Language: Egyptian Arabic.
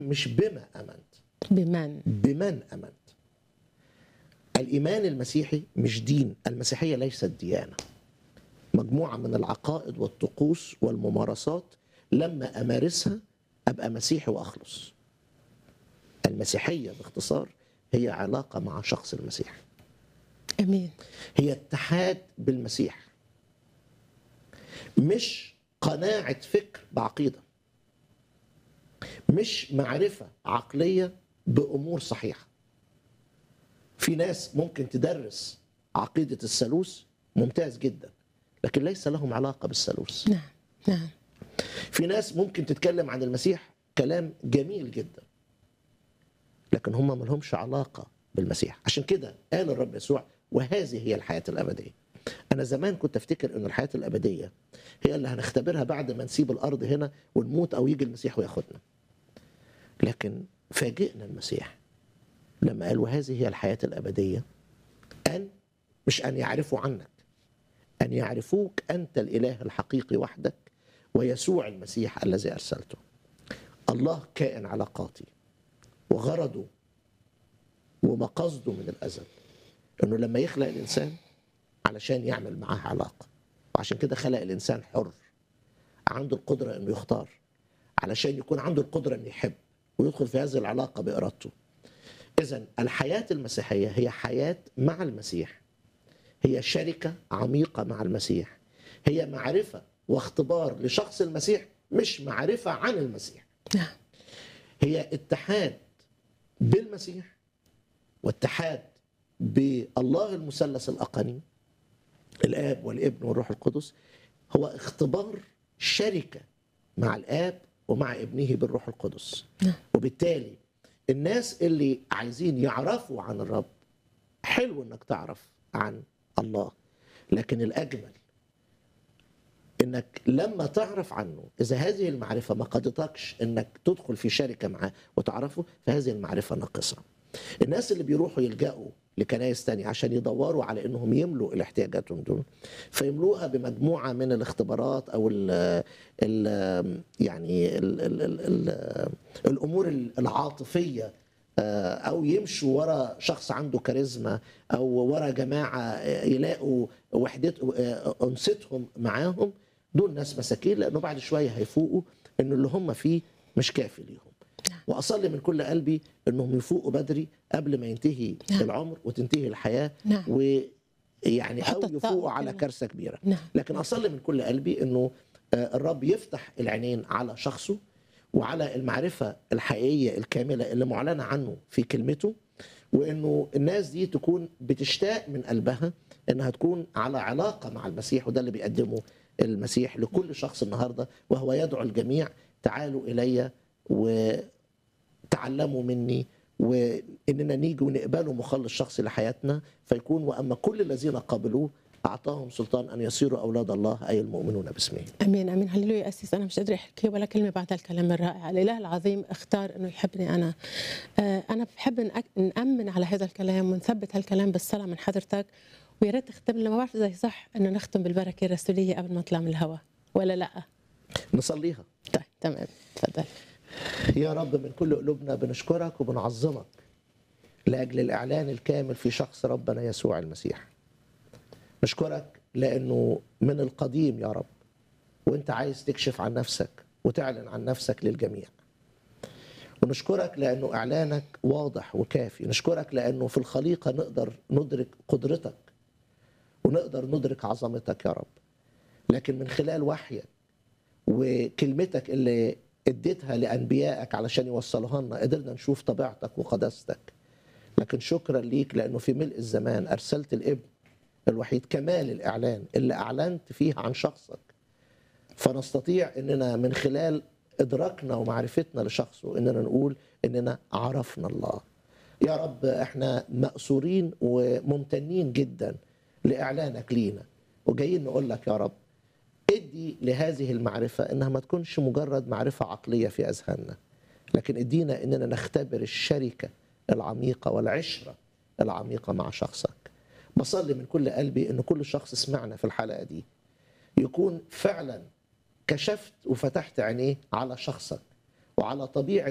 مش بما امنت بمن بمن امنت الايمان المسيحي مش دين المسيحيه ليست ديانه مجموعه من العقائد والطقوس والممارسات لما امارسها ابقى مسيحي واخلص المسيحيه باختصار هي علاقه مع شخص المسيح امين هي اتحاد بالمسيح مش قناعه فكر بعقيده مش معرفه عقليه بامور صحيحه في ناس ممكن تدرس عقيده الثالوث ممتاز جدا لكن ليس لهم علاقه بالثالوث نعم نعم في ناس ممكن تتكلم عن المسيح كلام جميل جدا لكن هم ما لهمش علاقه بالمسيح عشان كده قال الرب يسوع وهذه هي الحياه الابديه انا زمان كنت افتكر ان الحياه الابديه هي اللي هنختبرها بعد ما نسيب الارض هنا ونموت او يجي المسيح وياخدنا لكن فاجئنا المسيح لما قال وهذه هي الحياه الابديه ان مش ان يعرفوا عنك ان يعرفوك انت الاله الحقيقي وحدك ويسوع المسيح الذي ارسلته الله كائن علاقاتي وغرضه ومقصده من الازل انه لما يخلق الانسان علشان يعمل معاه علاقه وعشان كده خلق الانسان حر عنده القدره انه يختار علشان يكون عنده القدره انه يحب ويدخل في هذه العلاقه بارادته اذا الحياه المسيحيه هي حياه مع المسيح هي شركه عميقه مع المسيح هي معرفه واختبار لشخص المسيح مش معرفه عن المسيح نعم هي اتحاد بالمسيح واتحاد بالله المثلث الاقني الاب والابن والروح القدس هو اختبار شركه مع الاب ومع ابنه بالروح القدس نعم. وبالتالي الناس اللي عايزين يعرفوا عن الرب حلو انك تعرف عن الله لكن الاجمل انك لما تعرف عنه اذا هذه المعرفه ما قادتكش انك تدخل في شركه معاه وتعرفه فهذه المعرفه ناقصه الناس اللي بيروحوا يلجأوا لكنايس تانية عشان يدوروا على انهم يملوا الاحتياجاتهم دول فيملوها بمجموعه من الاختبارات او ال ال يعني ال ال ال ال الامور العاطفيه آه، او يمشوا ورا شخص عنده كاريزما او ورا جماعه يلاقوا وحدت آه، انستهم معاهم دول ناس مساكين لانه بعد شويه هيفوقوا ان اللي هم فيه مش كافي ليهم واصلي من كل قلبي انهم يفوقوا بدري قبل ما ينتهي نعم. العمر وتنتهي الحياه نعم. ويعني حتى او الطاقة يفوقوا على كمان. كارثه كبيره نعم لكن اصلي من كل قلبي انه آه، الرب يفتح العينين على شخصه وعلى المعرفه الحقيقيه الكامله اللي معلنه عنه في كلمته وانه الناس دي تكون بتشتاق من قلبها انها تكون على علاقه مع المسيح وده اللي بيقدمه المسيح لكل شخص النهارده وهو يدعو الجميع تعالوا الي وتعلموا مني واننا نيجي ونقبله مخلص شخصي لحياتنا فيكون واما كل الذين قبلوه اعطاهم سلطان ان يصيروا اولاد الله اي المؤمنون باسمه امين امين هللويا اسيس انا مش قادره احكي ولا كلمه بعد الكلام الرائع الاله العظيم اختار انه يحبني انا آه، انا بحب نأك- نامن على هذا الكلام ونثبت هالكلام بالصلاه من حضرتك ويا ريت تختم لنا ما بعرف اذا صح انه نختم بالبركه الرسوليه قبل ما نطلع من الهواء ولا لا نصليها طيب تمام تفضل يا رب من كل قلوبنا بنشكرك وبنعظمك لاجل الاعلان الكامل في شخص ربنا يسوع المسيح نشكرك لانه من القديم يا رب وانت عايز تكشف عن نفسك وتعلن عن نفسك للجميع ونشكرك لانه اعلانك واضح وكافي نشكرك لانه في الخليقه نقدر ندرك قدرتك ونقدر ندرك عظمتك يا رب لكن من خلال وحيك وكلمتك اللي اديتها لانبيائك علشان يوصلوها لنا قدرنا نشوف طبيعتك وقداستك لكن شكرا ليك لانه في ملء الزمان ارسلت الابن الوحيد كمال الاعلان اللي اعلنت فيه عن شخصك فنستطيع اننا من خلال ادراكنا ومعرفتنا لشخصه اننا نقول اننا عرفنا الله يا رب احنا مأسورين وممتنين جدا لاعلانك لينا وجايين نقول لك يا رب ادي لهذه المعرفة انها ما تكونش مجرد معرفة عقلية في اذهاننا لكن ادينا اننا نختبر الشركة العميقة والعشرة العميقة مع شخصك بصلي من كل قلبي ان كل شخص سمعنا في الحلقة دي يكون فعلا كشفت وفتحت عينيه على شخصك وعلى طبيعة